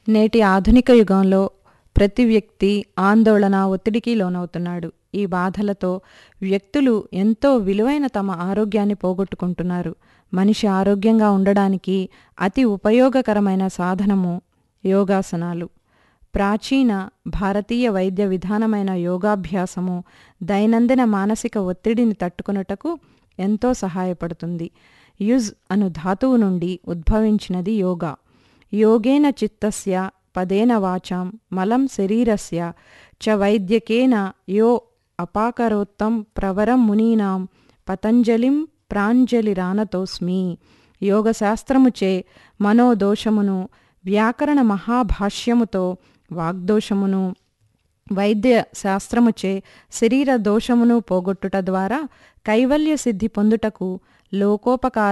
నేటి ఆధునిక యుగంలో ప్రతి వ్యక్తి ఆందోళన ఒత్తిడికి లోనవుతున్నాడు ఈ బాధలతో వ్యక్తులు ఎంతో విలువైన తమ ఆరోగ్యాన్ని పోగొట్టుకుంటున్నారు మనిషి ఆరోగ్యంగా ఉండడానికి అతి ఉపయోగకరమైన సాధనము యోగాసనాలు ప్రాచీన భారతీయ వైద్య విధానమైన యోగాభ్యాసము దైనందిన మానసిక ఒత్తిడిని తట్టుకొనుటకు ఎంతో సహాయపడుతుంది యుజ్ అను ధాతువు నుండి ఉద్భవించినది యోగా యోగేన చిత్తస్య పదేన వాచాం మలం శరీరస్య చ వైద్యకేన యో అపాకరోత్తం ప్రవరం మునీనాం పతంజలిం ప్రాంజలిరానతోస్మి యోగశాస్త్రముచే మనోదోషమును వ్యాకరణ మహాభాష్యముతో వాగ్దోషమును వైద్య శాస్త్రముచే శరీర దోషమును పోగొట్టుట ద్వారా కైవల్య సిద్ధి పొందుటకు లోకోపకార